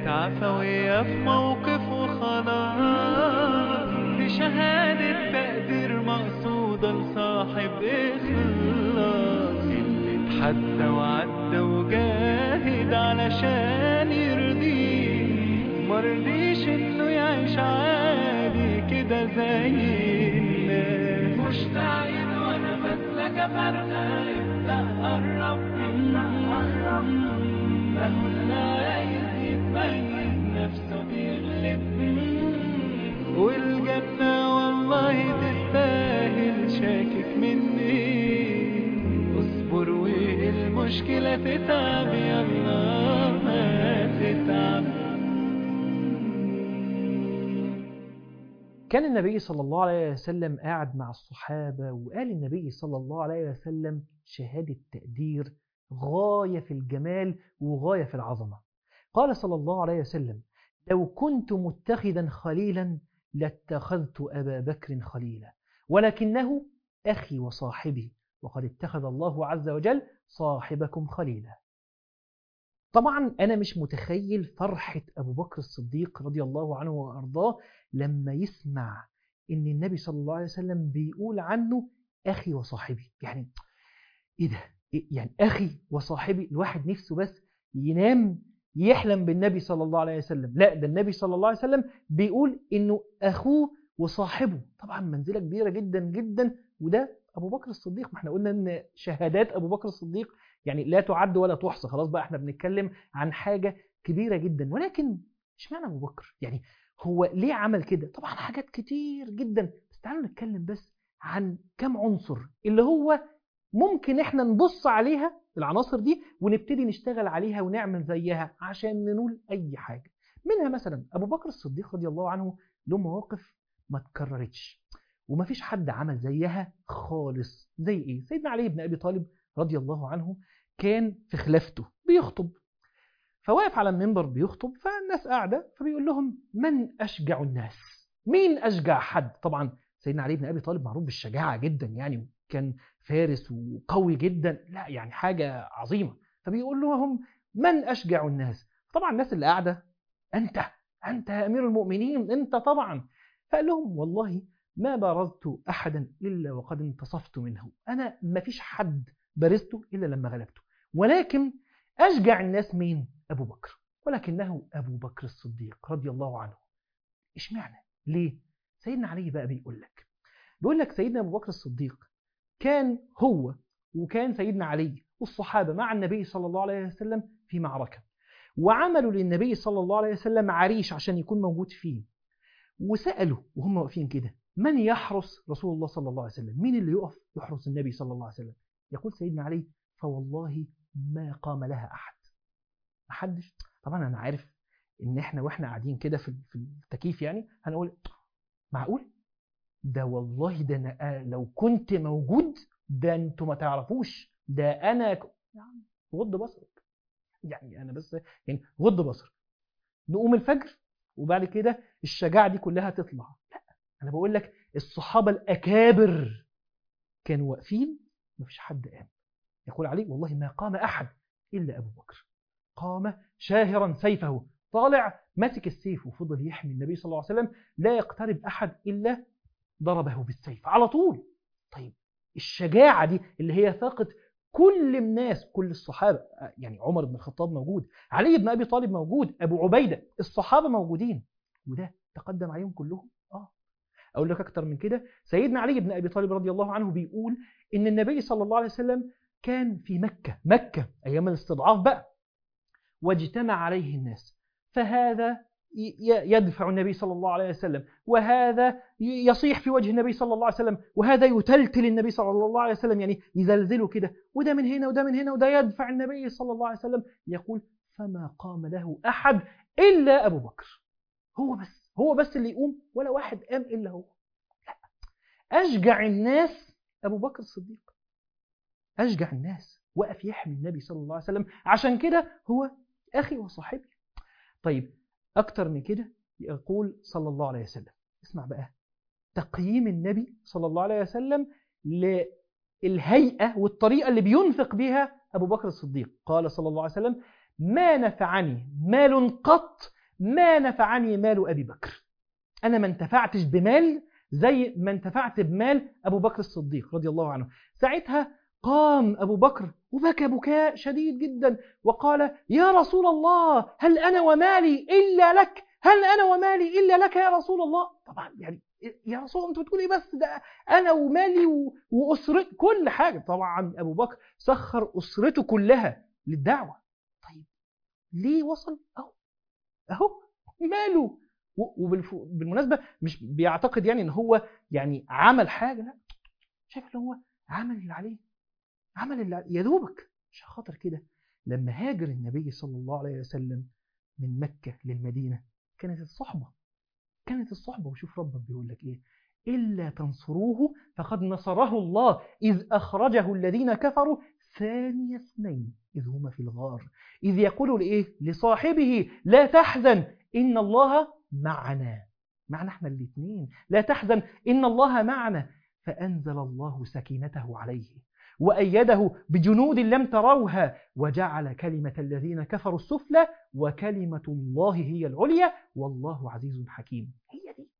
كانت عفوية في موقف وخلاص دي شهادة تقدير مقصودة لصاحب إخلاص اللي اتحدى وعدى وجاهد علشان يرضيه مرضيش إنه يعيش عادي كده زي الناس مشتاق وأنا بسلك فرقة ابدأ قرب ابدأ قرب مهما عايز يتميز نفسه بيغلب والجنة والله تستاهل شاكك مني اصبر والمشكلة تتعب يلا ما تتعب كان النبي صلى الله عليه وسلم قاعد مع الصحابة وقال النبي صلى الله عليه وسلم شهادة تقدير غاية في الجمال وغاية في العظمة قال صلى الله عليه وسلم لو كنت متخذا خليلا لاتخذت أبا بكر خليلا ولكنه أخي وصاحبي وقد اتخذ الله عز وجل صاحبكم خليلا طبعا أنا مش متخيل فرحة أبو بكر الصديق رضي الله عنه وأرضاه لما يسمع إن النبي صلى الله عليه وسلم بيقول عنه أخي وصاحبي يعني إيه ده إيه يعني أخي وصاحبي الواحد نفسه بس ينام يحلم بالنبي صلى الله عليه وسلم لا ده النبي صلى الله عليه وسلم بيقول إنه أخوه وصاحبه طبعا منزلة كبيرة جدا جدا وده أبو بكر الصديق ما احنا قلنا إن شهادات أبو بكر الصديق يعني لا تعد ولا تحصى خلاص بقى احنا بنتكلم عن حاجة كبيرة جدا ولكن اشمعنى أبو بكر يعني هو ليه عمل كده طبعا حاجات كتير جدا بس تعالوا نتكلم بس عن كم عنصر اللي هو ممكن احنا نبص عليها العناصر دي ونبتدي نشتغل عليها ونعمل زيها عشان ننول اي حاجة منها مثلا ابو بكر الصديق رضي الله عنه له مواقف ما اتكررتش ومفيش حد عمل زيها خالص زي ايه سيدنا علي بن ابي طالب رضي الله عنه كان في خلافته بيخطب فواقف على المنبر بيخطب فالناس قاعده فبيقول لهم من اشجع الناس مين اشجع حد طبعا سيدنا علي بن ابي طالب معروف بالشجاعه جدا يعني كان فارس وقوي جدا لا يعني حاجه عظيمه فبيقول لهم من اشجع الناس طبعا الناس اللي قاعده انت انت يا امير المؤمنين انت طبعا فقال لهم والله ما بارزت احدا الا وقد انتصفت منه انا ما فيش حد بارزته الا لما غلبته ولكن اشجع الناس مين ابو بكر ولكنه ابو بكر الصديق رضي الله عنه اشمعنى ليه سيدنا علي بقى بيقول لك بيقول لك سيدنا ابو بكر الصديق كان هو وكان سيدنا علي والصحابه مع النبي صلى الله عليه وسلم في معركه وعملوا للنبي صلى الله عليه وسلم عريش عشان يكون موجود فيه وسالوا وهم واقفين كده من يحرس رسول الله صلى الله عليه وسلم مين اللي يقف يحرس النبي صلى الله عليه وسلم يقول سيدنا علي فوالله ما قام لها احد محدش طبعا انا عارف ان احنا واحنا قاعدين كده في في التكييف يعني هنقول معقول ده والله ده انا لو كنت موجود ده انتوا ما تعرفوش ده انا ك... يعني غض بصرك يعني انا بس يعني غض بصرك نقوم الفجر وبعد كده الشجاعه دي كلها تطلع لا انا بقول لك الصحابه الاكابر كانوا واقفين مفيش حد قام يقول علي والله ما قام احد الا ابو بكر قام شاهرا سيفه طالع ماسك السيف وفضل يحمي النبي صلى الله عليه وسلم لا يقترب احد الا ضربه بالسيف على طول طيب الشجاعه دي اللي هي فاقت كل الناس كل الصحابه يعني عمر بن الخطاب موجود علي بن ابي طالب موجود ابو عبيده الصحابه موجودين وده تقدم عليهم كلهم اه اقول لك اكتر من كده سيدنا علي بن ابي طالب رضي الله عنه بيقول ان النبي صلى الله عليه وسلم كان في مكه مكه ايام الاستضعاف بقى واجتمع عليه الناس فهذا يدفع النبي صلى الله عليه وسلم وهذا يصيح في وجه النبي صلى الله عليه وسلم وهذا يتلتل النبي صلى الله عليه وسلم يعني يزلزله كده وده من هنا وده من هنا وده يدفع النبي صلى الله عليه وسلم يقول فما قام له أحد إلا أبو بكر هو بس هو بس اللي يقوم ولا واحد قام إلا هو لا أشجع الناس أبو بكر الصديق أشجع الناس وقف يحمي النبي صلى الله عليه وسلم عشان كده هو أخي وصاحبي طيب أكتر من كده يقول صلى الله عليه وسلم اسمع بقى تقييم النبي صلى الله عليه وسلم للهيئة والطريقة اللي بينفق بها أبو بكر الصديق قال صلى الله عليه وسلم ما نفعني مال قط ما نفعني مال أبي بكر أنا ما انتفعتش بمال زي ما انتفعت بمال أبو بكر الصديق رضي الله عنه ساعتها قام أبو بكر وبكى بكاء شديد جدا وقال يا رسول الله هل أنا ومالي إلا لك هل أنا ومالي إلا لك يا رسول الله طبعا يعني يا رسول الله أنت بتقول إيه بس ده أنا ومالي و- وأسرتي كل حاجة طبعا أبو بكر سخر أسرته كلها للدعوة طيب ليه وصل أهو أهو ماله وبالمناسبة مش بيعتقد يعني إن هو يعني عمل حاجة لا شايف اللي هو عمل اللي عليه عمل اللي عليه يا دوبك عشان خاطر كده لما هاجر النبي صلى الله عليه وسلم من مكة للمدينة كانت الصحبة كانت الصحبة وشوف ربك بيقول لك إيه إلا تنصروه فقد نصره الله إذ أخرجه الذين كفروا ثاني اثنين إذ هما في الغار إذ يقول لإيه لصاحبه لا تحزن إن الله معنا معنا احنا الاثنين لا تحزن إن الله معنا فأنزل الله سكينته عليه وأيده بجنود لم تروها وجعل كلمة الذين كفروا السفلى وكلمة الله هي العليا والله عزيز حكيم هي دي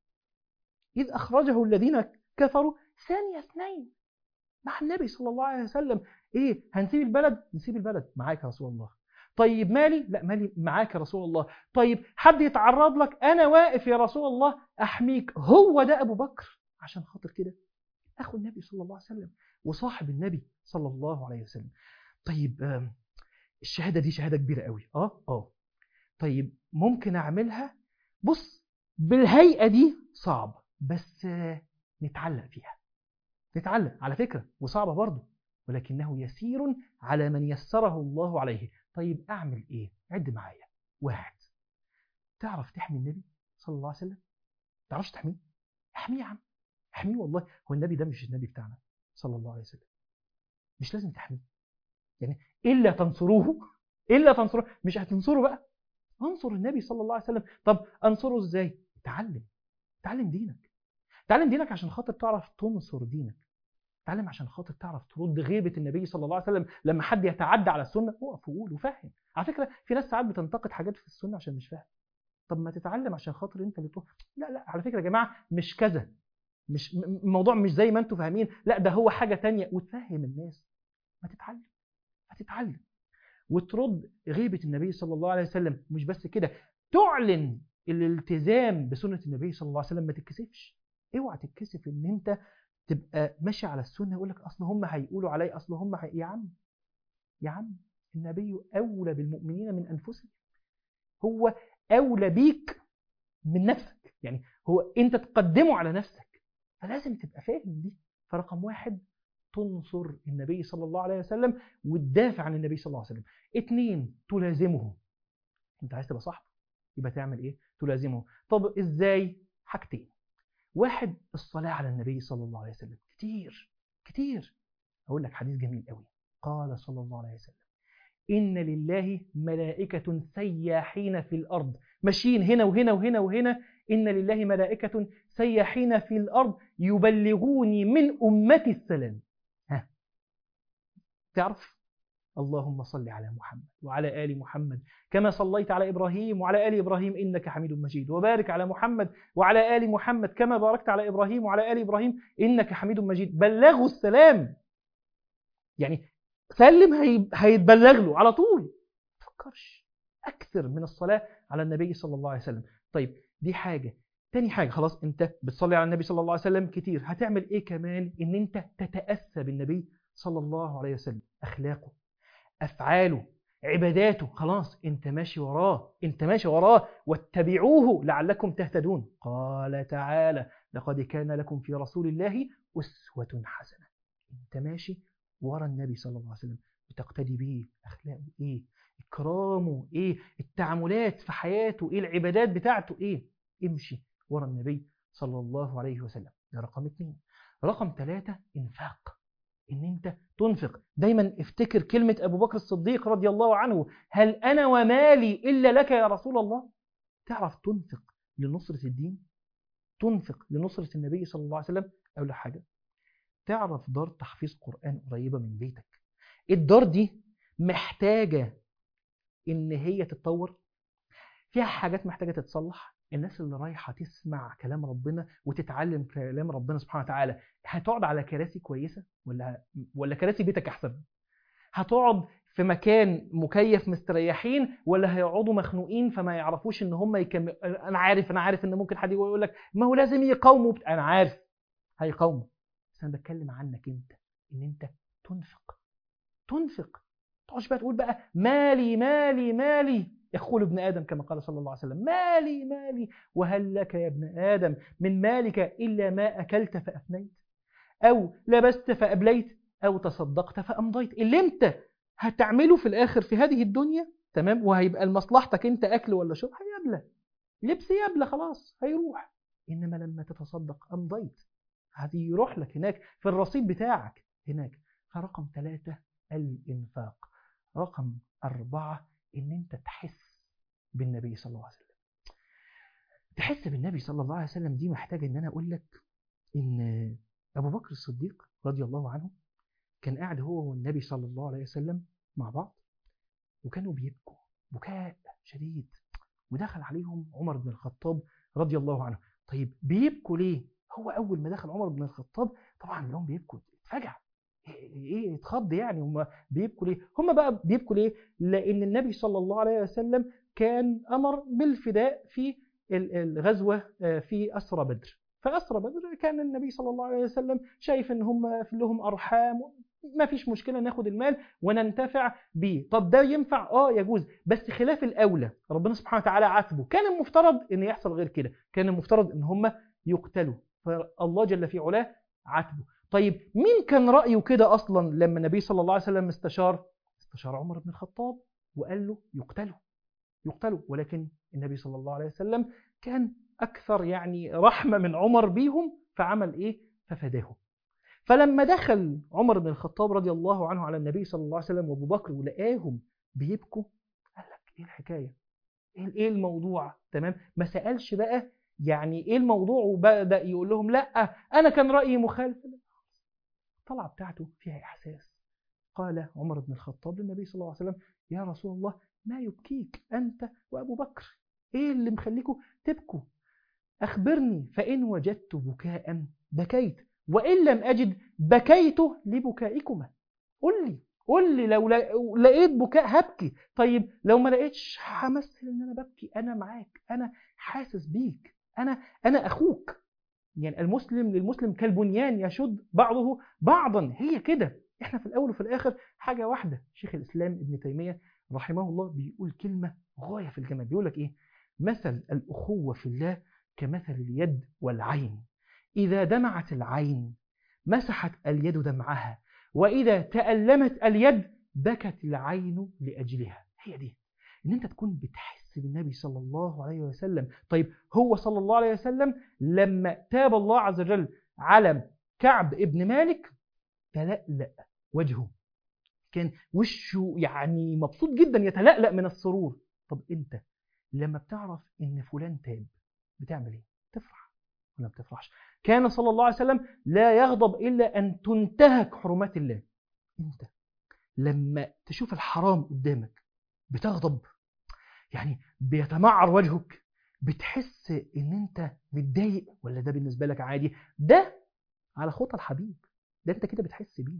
إذ أخرجه الذين كفروا ثاني اثنين مع النبي صلى الله عليه وسلم إيه هنسيب البلد نسيب البلد معاك يا رسول الله طيب مالي لا مالي معاك يا رسول الله طيب حد يتعرض لك أنا واقف يا رسول الله أحميك هو ده أبو بكر عشان خاطر كده أخو النبي صلى الله عليه وسلم وصاحب النبي صلى الله عليه وسلم طيب آم، الشهادة دي شهادة كبيرة قوي اه اه طيب ممكن أعملها بص بالهيئة دي صعب بس آه، نتعلق فيها نتعلق على فكرة وصعبة برضه ولكنه يسير على من يسره الله عليه طيب أعمل إيه عد معايا واحد تعرف تحمي النبي صلى الله عليه وسلم تعرفش تحميه احميه يا عم احميه والله هو النبي ده مش النبي بتاعنا صلى الله عليه وسلم مش لازم تحميه يعني إلا تنصروه إلا تنصروه مش هتنصره بقى انصر النبي صلى الله عليه وسلم طب انصره ازاي اتعلم اتعلم دينك اتعلم دينك عشان خاطر تعرف تنصر دينك اتعلم عشان خاطر تعرف ترد غيبة النبي صلى الله عليه وسلم لما حد يتعدى على السنة اقف وقول وفهم على فكرة في ناس ساعات بتنتقد حاجات في السنة عشان مش فاهم طب ما تتعلم عشان خاطر انت اللي تروح لا لا على فكرة يا جماعة مش كذا مش م- الموضوع مش زي ما انتم فاهمين لا ده هو حاجة تانية وتفهم الناس ما تتعلم هتتعلم وترد غيبة النبي صلى الله عليه وسلم مش بس كده تعلن الالتزام بسنة النبي صلى الله عليه وسلم ما تتكسفش اوعى تتكسف ان انت تبقى ماشي على السنة يقول لك اصل هم هيقولوا علي اصل هم هي... يا عم يا عم النبي اولى بالمؤمنين من انفسهم هو اولى بيك من نفسك يعني هو انت تقدمه على نفسك فلازم تبقى فاهم دي فرقم واحد تنصر النبي صلى الله عليه وسلم وتدافع عن النبي صلى الله عليه وسلم اتنين تلازمه انت عايز تبقى صاحبه يبقى تعمل ايه تلازمه طب ازاي حاجتين واحد الصلاة على النبي صلى الله عليه وسلم كتير كتير اقول لك حديث جميل قوي قال صلى الله عليه وسلم إن لله ملائكة سياحين في الأرض ماشيين هنا وهنا وهنا وهنا إن لله ملائكة سياحين في الأرض يبلغوني من أمتي السلام ها تعرف اللهم صل على محمد وعلى آل محمد كما صليت على إبراهيم وعلى آل إبراهيم إنك حميد مجيد وبارك على محمد وعلى آل محمد كما باركت على إبراهيم وعلى آل إبراهيم إنك حميد مجيد بلغوا السلام يعني سلم هي... هيتبلغ له على طول ما تفكرش أكثر من الصلاة على النبي صلى الله عليه وسلم طيب دي حاجة تاني حاجة خلاص انت بتصلي على النبي صلى الله عليه وسلم كتير هتعمل ايه كمان ان انت تتأسى بالنبي صلى الله عليه وسلم أخلاقه أفعاله عباداته خلاص انت ماشي وراه انت ماشي وراه واتبعوه لعلكم تهتدون قال تعالى لقد كان لكم في رسول الله أسوة حسنة انت ماشي ورا النبي صلى الله عليه وسلم بتقتدي بيه أخلاقه إيه إكرامه إيه التعاملات في حياته إيه العبادات بتاعته إيه امشي ورا النبي صلى الله عليه وسلم ده رقم اثنين رقم ثلاثة إنفاق إن أنت تنفق دايما افتكر كلمة أبو بكر الصديق رضي الله عنه هل أنا ومالي إلا لك يا رسول الله تعرف تنفق لنصرة الدين تنفق لنصرة النبي صلى الله عليه وسلم أول حاجة تعرف دار تحفيظ قرآن قريبة من بيتك الدار دي محتاجة ان هي تتطور فيها حاجات محتاجه تتصلح الناس اللي رايحه تسمع كلام ربنا وتتعلم كلام ربنا سبحانه وتعالى هتقعد على كراسي كويسه ولا ولا كراسي بيتك احسن هتقعد في مكان مكيف مستريحين ولا هيقعدوا مخنوقين فما يعرفوش ان هم يكملوا انا عارف انا عارف ان ممكن حد يقول لك ما هو لازم يقاوموا بت... انا عارف هيقاوموا بس انا بتكلم عنك انت ان انت تنفق تنفق تقعدش بقى تقول بقى مالي مالي مالي يقول ابن ادم كما قال صلى الله عليه وسلم مالي مالي وهل لك يا ابن ادم من مالك الا ما اكلت فافنيت او لبست فابليت او تصدقت فامضيت اللي انت هتعمله في الاخر في هذه الدنيا تمام وهيبقى لمصلحتك انت اكل ولا شرب هيبلى لبس يبلى خلاص هيروح انما لما تتصدق امضيت هيروح لك هناك في الرصيد بتاعك هناك فرقم ثلاثة الإنفاق رقم أربعة إن أنت تحس بالنبي صلى الله عليه وسلم تحس بالنبي صلى الله عليه وسلم دي محتاجة إن أنا أقول لك إن أبو بكر الصديق رضي الله عنه كان قاعد هو والنبي صلى الله عليه وسلم مع بعض وكانوا بيبكوا بكاء شديد ودخل عليهم عمر بن الخطاب رضي الله عنه طيب بيبكوا ليه هو اول ما دخل عمر بن الخطاب طبعا لهم بيبكوا اتفجع ايه اتخض يعني هم بيبكوا ليه هم بقى بيبكوا ليه لان النبي صلى الله عليه وسلم كان امر بالفداء في الغزوه في اسرى بدر فاسرى بدر كان النبي صلى الله عليه وسلم شايف ان هم في لهم ارحام ما فيش مشكله ناخد المال وننتفع بيه طب ده ينفع اه يجوز بس خلاف الاولى ربنا سبحانه وتعالى عاتبه كان المفترض ان يحصل غير كده كان المفترض ان هم يقتلوا فالله جل في علاه عاتبه طيب مين كان رايه كده اصلا لما النبي صلى الله عليه وسلم استشار استشار عمر بن الخطاب وقال له يقتلوا يقتلوا ولكن النبي صلى الله عليه وسلم كان اكثر يعني رحمه من عمر بيهم فعمل ايه ففداهم فلما دخل عمر بن الخطاب رضي الله عنه على النبي صلى الله عليه وسلم وابو بكر ولقاهم بيبكوا قال لك ايه الحكايه ايه الموضوع تمام ما سالش بقى يعني ايه الموضوع وبدا يقول لهم لا انا كان رايي مخالف الطلعه بتاعته فيها احساس قال عمر بن الخطاب للنبي صلى الله عليه وسلم يا رسول الله ما يبكيك انت وابو بكر ايه اللي مخليكم تبكوا اخبرني فان وجدت بكاء بكيت وإن لم أجد بكيت لبكائكما قل لي قل لي لو لقيت بكاء هبكي طيب لو ما لقيتش همثل ان انا ببكي انا معاك انا حاسس بيك انا انا اخوك يعني المسلم للمسلم كالبنيان يشد بعضه بعضا هي كده احنا في الاول وفي الاخر حاجه واحده شيخ الاسلام ابن تيميه رحمه الله بيقول كلمه غايه في الجمال بيقول لك ايه مثل الاخوه في الله كمثل اليد والعين إذا دمعت العين مسحت اليد دمعها وإذا تألمت اليد بكت العين لأجلها هي دي إن أنت تكون بتحس بالنبي صلى الله عليه وسلم طيب هو صلى الله عليه وسلم لما تاب الله عز وجل على كعب ابن مالك تلألأ وجهه كان وشه يعني مبسوط جدا يتلألأ من السرور طب أنت لما بتعرف إن فلان تاب بتعمل إيه؟ تفرح ولا ما بتفرحش كان صلى الله عليه وسلم لا يغضب إلا أن تنتهك حرمات الله أنت لما تشوف الحرام قدامك بتغضب يعني بيتمعر وجهك بتحس ان انت متضايق ولا ده بالنسبه لك عادي ده على خطى الحبيب ده انت كده بتحس بيه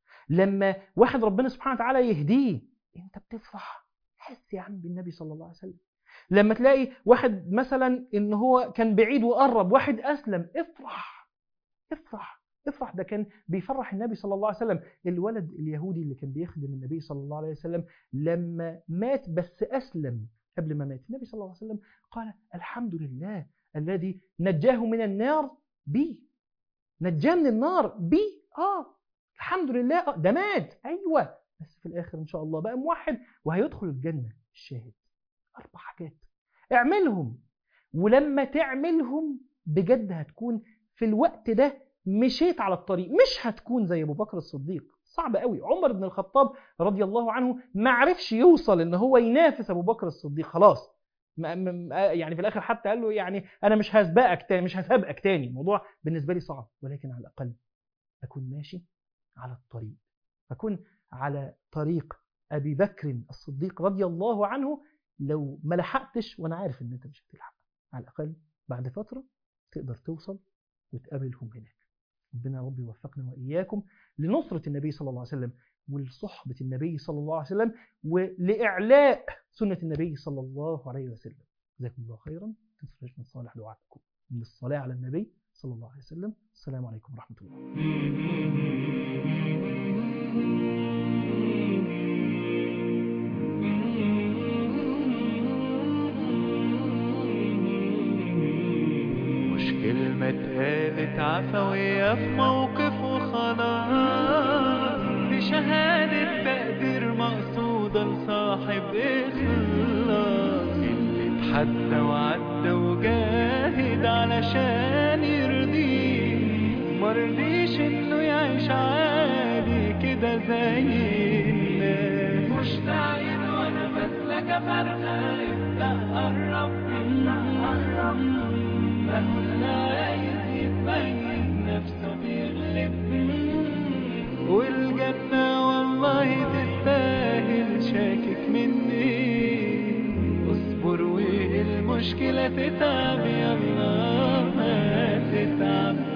لما واحد ربنا سبحانه وتعالى يهديه انت بتفرح حس يا عم بالنبي صلى الله عليه وسلم لما تلاقي واحد مثلا ان هو كان بعيد وقرب واحد اسلم افرح افرح افرح ده كان بيفرح النبي صلى الله عليه وسلم الولد اليهودي اللي كان بيخدم النبي صلى الله عليه وسلم لما مات بس اسلم قبل ما مات النبي صلى الله عليه وسلم قال الحمد لله الذي نجاه من النار بي نجاه من النار بي اه الحمد لله آه ده مات ايوه بس في الاخر ان شاء الله بقى موحد وهيدخل الجنه الشاهد اربع حاجات اعملهم ولما تعملهم بجد هتكون في الوقت ده مشيت على الطريق مش هتكون زي ابو بكر الصديق صعب قوي عمر بن الخطاب رضي الله عنه ما عرفش يوصل ان هو ينافس ابو بكر الصديق خلاص ما يعني في الاخر حتى قال له يعني انا مش هسبقك تاني مش هسابقك تاني الموضوع بالنسبه لي صعب ولكن على الاقل اكون ماشي على الطريق اكون على طريق أبي بكر الصديق رضي الله عنه لو ما لحقتش وأنا عارف إن أنت مش هتلحق على الأقل بعد فترة تقدر توصل وتقابلهم هناك ربنا يا رب يوفقنا وإياكم لنصرة النبي صلى الله عليه وسلم ولصحبة النبي صلى الله عليه وسلم ولإعلاء سنة النبي صلى الله عليه وسلم جزاكم الله خيرا تنسوش من صالح دعائكم من الصلاة على النبي صلى الله عليه وسلم السلام عليكم ورحمة الله مش كلمة اتقالت عفوية في موقف وخلاص دي شهادة تقدير مقصودة لصاحب إخلاص اللي اتحدى وعدى وجاهد علشان يرضيه مرضيش إنه يعيش عادي كده زي الناس مشتاقين وأنا بسلك فرخة ابدأ قرب ابدأ قرب مهما عايز يتميز نفسه بيغلب والجنة والله تستاهل شاكك مني اصبر والمشكلة تتعب يلا ما تتعب